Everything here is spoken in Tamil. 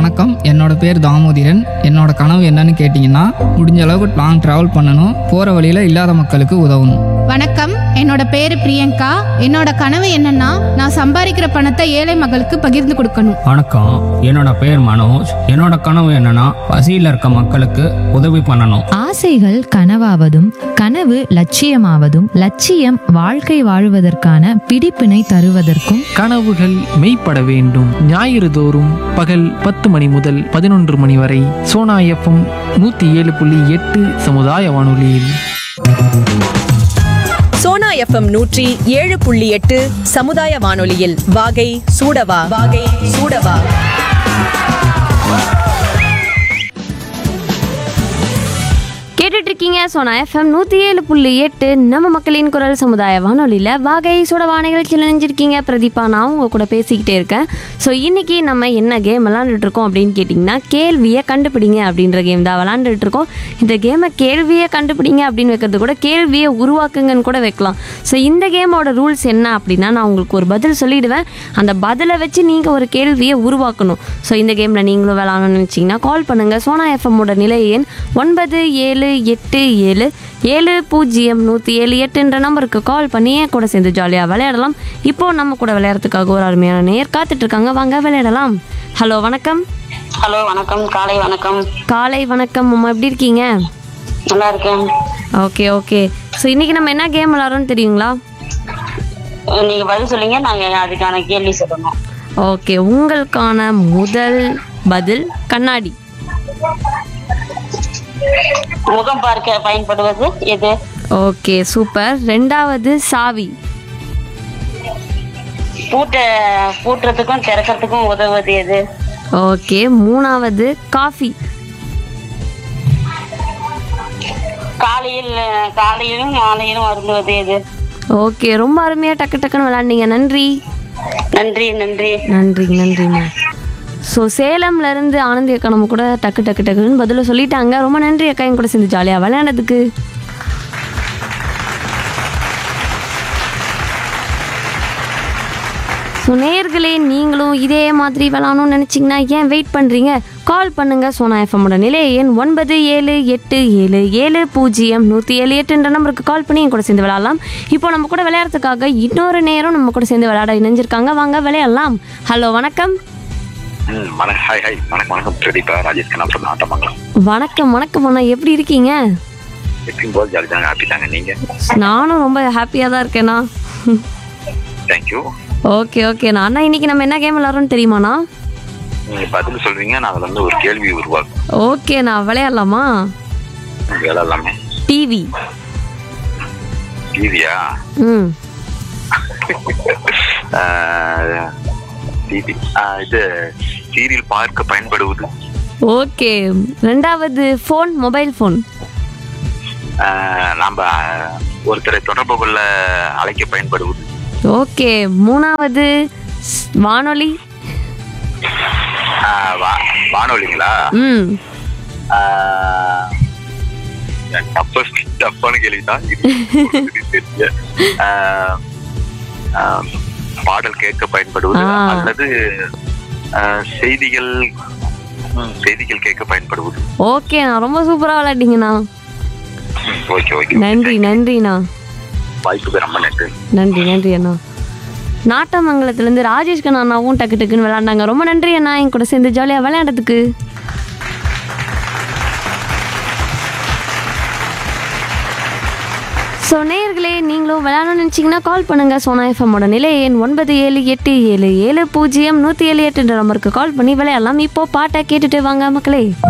வணக்கம் என்னோட பேர் தாமோதிரன் என்னோட கனவு என்னன்னு கேட்டிங்கன்னா முடிஞ்ச அளவுக்கு லாங் ட்ராவல் பண்ணணும் போகிற வழியில் இல்லாத மக்களுக்கு உதவணும் வணக்கம் என்னோட பேரு பிரியங்கா என்னோட கனவு என்னன்னா நான் சம்பாதிக்கிற பணத்தை ஏழை மக்களுக்கு பகிர்ந்து கொடுக்கணும் வணக்கம் என்னோட பேர் மனோஜ் என்னோட கனவு என்னன்னா பசியில் இருக்க மக்களுக்கு உதவி பண்ணணும் ஆசைகள் கனவாவதும் கனவு லட்சியமாவதும் லட்சியம் வாழ்க்கை வாழுவதற்கான பிடிப்பினை தருவதற்கும் கனவுகள் மெய்ப்பட வேண்டும் ஞாயிறு தோறும் பகல் பத்து மணி முதல் பதினொன்று மணி வரை சோனா எஃப்எம் நூற்றி ஏழு புள்ளி எட்டு சமுதாய வானொலியில் சோனா எஃப்எம் நூற்றி ஏழு புள்ளி எட்டு சமுதாய வானொலியில் வாகை சூடவா வாகை சூடவா கேட்டுட்டு இருக்கீங்க சோனா எஃப்எம் நூற்றி ஏழு புள்ளி எட்டு நம்ம மக்களின் குரல் சமுதாய வானொலியில் வாகை சுடவா நிகழ்ச்சியில் நினைஞ்சிருக்கீங்க பிரதீபா நான் உங்க கூட பேசிக்கிட்டே இருக்கேன் ஸோ இன்னைக்கு நம்ம என்ன கேம் விளாண்டுட்டு இருக்கோம் அப்படின்னு கேட்டிங்கன்னா கேள்வியை கண்டுபிடிங்க அப்படின்ற கேம் தான் விளாண்டுட்டு இருக்கோம் இந்த கேமை கேள்வியை கண்டுபிடிங்க அப்படின்னு வைக்கிறது கூட கேள்வியை உருவாக்குங்கன்னு கூட வைக்கலாம் ஸோ இந்த கேமோட ரூல்ஸ் என்ன அப்படின்னா நான் உங்களுக்கு ஒரு பதில் சொல்லிடுவேன் அந்த பதிலை வச்சு நீங்கள் ஒரு கேள்வியை உருவாக்கணும் ஸோ இந்த கேமில் நீங்களும் விளாடணும்னு நினச்சிங்கன்னா கால் பண்ணுங்கள் சோனா எஃப்எம்மோட நிலை எண் ஒன்பது ஏழு எட்டு ஏழு ஏழு பூஜ்ஜியம் நூற்றி ஏழு எட்டுன்ற நம்பருக்கு கால் பண்ணி என் கூட சேர்ந்து ஜாலியாக விளையாடலாம் இப்போ நம்ம கூட விளையாடுறதுக்காக ஒரு அருமையான நேர் காத்துட்டு இருக்காங்க வாங்க விளையாடலாம் ஹலோ வணக்கம் ஹலோ வணக்கம் காலை வணக்கம் காலை வணக்கம் அம்மா எப்படி இருக்கீங்க நல்லா இருக்கேன் ஓகே ஓகே ஸோ இன்னைக்கு நம்ம என்ன கேம் விளாட்றோம்னு தெரியுங்களா அஹ் நீங்க பதில் சொல்லுங்க நாங்க அதுக்கான கேள்வி சொல்லணும் ஓகே உங்களுக்கான முதல் பதில் கண்ணாடி முகம் பார்க்க பயன்படுவது எது ஓகே சூப்பர் ரெண்டாவது சாவி பூட்ட பூட்டுறதுக்கும் திறக்கிறதுக்கும் உதவுவது எது ஓகே மூணாவது காஃபி காலையில் காலையிலும் மாலையிலும் அருந்துவது எது ஓகே ரொம்ப அருமையாக டக்கு டக்குன்னு விளாண்டீங்க நன்றி நன்றி நன்றி நன்றி நன்றிம்மா ஸோ சேலம்ல இருந்து ஆனந்தி அக்கா நம்ம கூட டக்கு டக்கு டக்குன்னு பதில சொல்லிட்டாங்க ரொம்ப நன்றி அக்கா என் கூட சேர்ந்து ஜாலியாக விளையாண்டதுக்கு ஸோ நேர்களே நீங்களும் இதே மாதிரி விளாடணும்னு நினச்சிங்கன்னா ஏன் வெயிட் பண்ணுறீங்க கால் பண்ணுங்க சோனா எஃப்எம்மோட நிலைய எண் ஒன்பது ஏழு எட்டு ஏழு ஏழு பூஜ்ஜியம் நூற்றி ஏழு எட்டுன்ற நம்பருக்கு கால் பண்ணி என் கூட சேர்ந்து விளையாடலாம் இப்போ நம்ம கூட விளையாடுறதுக்காக இன்னொரு நேரம் நம்ம கூட சேர்ந்து விளையாட இணைஞ்சிருக்காங்க வாங்க விளையாடலாம் ஹலோ வணக்கம் ம் வணக்கம் ஹாய் ஹாய் வணக்கம் வணக்கம் பிரதீபா ராஜேஷ் கண்ணா சொல்ல ஆட்டமங்கலம் வணக்கம் வணக்கம் அண்ணா எப்படி இருக்கீங்க எப்பயும் போது ஜாலி தாங்க ஹாப்பி தாங்க நீங்க நானும் ரொம்ப ஹாப்பியாக தான் இருக்கேண்ணா தேங்க்யூ ஓகே ஓகேண்ணா அண்ணா இன்னைக்கு நம்ம என்ன கேம் விளாட்றோம்னு தெரியுமாண்ணா நீங்க பதில் சொல்றீங்க நான் அதுல இருந்து ஒரு கேள்வி உருவாக்கும் ஓகேண்ணா விளையாடலாமா வேலை எல்லாமே டிவி டிவியா ம் டிவி இது சீரியல் பார்க்க பயன்படுவது ஓகே ரெண்டாவது ஃபோன் மொபைல் ஃபோன் ஆஹ், நாம ஒருத்தரை தொடர்பு கொள்ள அழைக்க பயன்படுவது ஓகே மூணாவது ஸ்- வானொலி ஆஹ், வா- வானொலிங்களா ம் டஃபஸ்ட் டஃப்பான கேள்விதான் இது தெரியல. ஆஹ், ஆஹ், பாடல் கேட்க பயன்படுவது ஆ. அல்லது ஆஹ், செய்திகள் ம், செய்திகள் கேட்க பயன்படுவது ஓகே நான் ரொம்ப சூப்பராக விளையாடிங்கண்ணா ஓகே ஓகே நன்றி நன்றிண்ணா வாய்ப்புக்கு ரொம்ப நன்றி நன்றி நன்றி அண்ணா நாட்டமங்கலத்துலேருந்து ராஜேஷ் கண்ணா அண்ணாவும் டக்கு டக்குன்னு விளையாண்டாங்க ரொம்ப நன்றி அண்ணா என் கூட சேர்ந்து ஜாலியாக விளையாடுறதுக்கு ஸோ நேயர்களே நீங்களும் விளையாடணும்னு நினச்சிங்கன்னா கால் பண்ணுங்கள் சோனா எஃப்எம்மோட நிலை எண் ஒன்பது ஏழு எட்டு ஏழு ஏழு பூஜ்ஜியம் நூற்றி ஏழு எட்டுன்ற நம்பருக்கு கால் பண்ணி விளையாடலாம் இப்போ பாட்டை கேட்டுட்டு வாங்க மக்களே